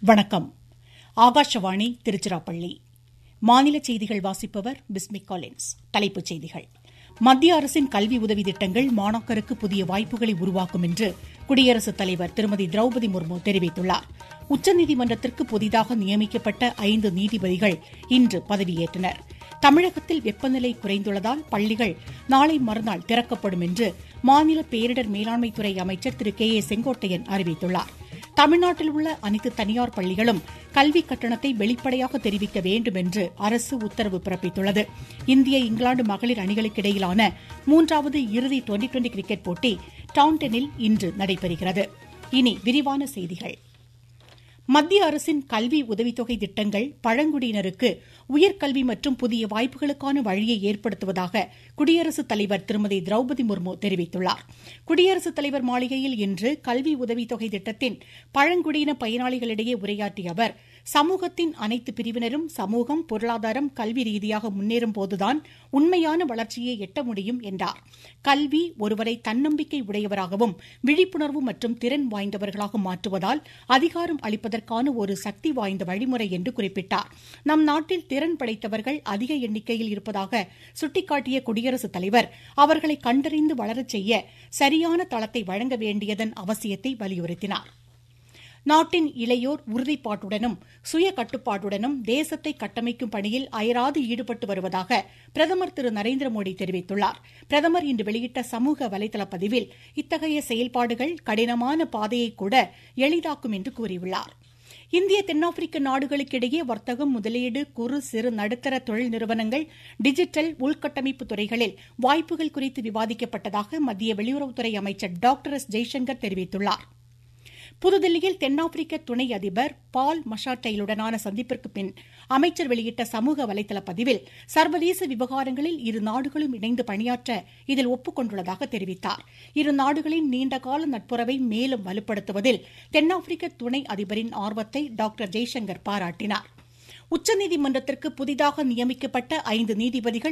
வணக்கம் ஆகாஷவாணி திருச்சிராப்பள்ளி மாநில செய்திகள் வாசிப்பவர் பிஸ்மிக் காலின்ஸ் தலைப்புச் செய்திகள் மத்திய அரசின் கல்வி உதவி திட்டங்கள் மாணாக்கருக்கு புதிய வாய்ப்புகளை உருவாக்கும் என்று குடியரசுத் தலைவர் திருமதி திரௌபதி முர்மு தெரிவித்துள்ளார் உச்சநீதிமன்றத்திற்கு புதிதாக நியமிக்கப்பட்ட ஐந்து நீதிபதிகள் இன்று பதவியேற்றனர் தமிழகத்தில் வெப்பநிலை குறைந்துள்ளதால் பள்ளிகள் நாளை மறுநாள் திறக்கப்படும் என்று மாநில பேரிடர் மேலாண்மைத்துறை அமைச்சர் திரு கே ஏ செங்கோட்டையன் அறிவித்துள்ளார் தமிழ்நாட்டில் உள்ள அனைத்து தனியார் பள்ளிகளும் கல்விக் கட்டணத்தை வெளிப்படையாக தெரிவிக்க வேண்டும் என்று அரசு உத்தரவு பிறப்பித்துள்ளது இந்திய இங்கிலாந்து மகளிர் அணிகளுக்கிடையிலான மூன்றாவது இறுதி டுவெண்டி டுவெண்டி கிரிக்கெட் போட்டி டவுன்டனில் இன்று நடைபெறுகிறது இனி விரிவான செய்திகள் மத்திய அரசின் கல்வி உதவித்தொகை திட்டங்கள் பழங்குடியினருக்கு உயர்கல்வி மற்றும் புதிய வாய்ப்புகளுக்கான வழியை ஏற்படுத்துவதாக குடியரசுத் தலைவர் திருமதி திரௌபதி முர்மு தெரிவித்துள்ளார் குடியரசுத் தலைவர் மாளிகையில் இன்று கல்வி உதவித்தொகை திட்டத்தின் பழங்குடியின பயனாளிகளிடையே உரையாற்றிய அவர் சமூகத்தின் அனைத்து பிரிவினரும் சமூகம் பொருளாதாரம் கல்வி ரீதியாக முன்னேறும் போதுதான் உண்மையான வளர்ச்சியை எட்ட முடியும் என்றார் கல்வி ஒருவரை தன்னம்பிக்கை உடையவராகவும் விழிப்புணர்வு மற்றும் திறன் வாய்ந்தவர்களாக மாற்றுவதால் அதிகாரம் அளிப்பதற்கான ஒரு சக்தி வாய்ந்த வழிமுறை என்று குறிப்பிட்டார் நம் நாட்டில் திறன் படைத்தவர்கள் அதிக எண்ணிக்கையில் இருப்பதாக சுட்டிக்காட்டிய குடியரசுத் தலைவர் அவர்களை கண்டறிந்து வளரச் செய்ய சரியான தளத்தை வழங்க வேண்டியதன் அவசியத்தை வலியுறுத்தினார் நாட்டின் இளையோர் உறுதிப்பாட்டுடனும் சுய கட்டுப்பாட்டுடனும் தேசத்தை கட்டமைக்கும் பணியில் அயராது ஈடுபட்டு வருவதாக பிரதமர் திரு நரேந்திர மோடி தெரிவித்துள்ளார் பிரதமர் இன்று வெளியிட்ட சமூக வலைதள பதிவில் இத்தகைய செயல்பாடுகள் கடினமான பாதையை கூட எளிதாக்கும் என்று கூறியுள்ளார் இந்திய தென்னாப்பிரிக்க நாடுகளுக்கிடையே வர்த்தகம் முதலீடு குறு சிறு நடுத்தர தொழில் நிறுவனங்கள் டிஜிட்டல் உள்கட்டமைப்பு துறைகளில் வாய்ப்புகள் குறித்து விவாதிக்கப்பட்டதாக மத்திய வெளியுறவுத்துறை அமைச்சர் டாக்டர் எஸ் ஜெய்சங்கர் தெரிவித்துள்ளார் புதுதில்லியில் தென்னாப்பிரிக்க துணை அதிபர் பால் மஷாட்டைலுடனான சந்திப்பிற்கு பின் அமைச்சர் வெளியிட்ட சமூக வலைதள பதிவில் சர்வதேச விவகாரங்களில் இரு நாடுகளும் இணைந்து பணியாற்ற இதில் ஒப்புக் கொண்டுள்ளதாக தெரிவித்தார் இரு நாடுகளின் நீண்டகால நட்புறவை மேலும் வலுப்படுத்துவதில் தென்னாப்பிரிக்க துணை அதிபரின் ஆர்வத்தை டாக்டர் ஜெய்சங்கர் பாராட்டினார் உச்சநீதிமன்றத்திற்கு புதிதாக நியமிக்கப்பட்ட ஐந்து நீதிபதிகள்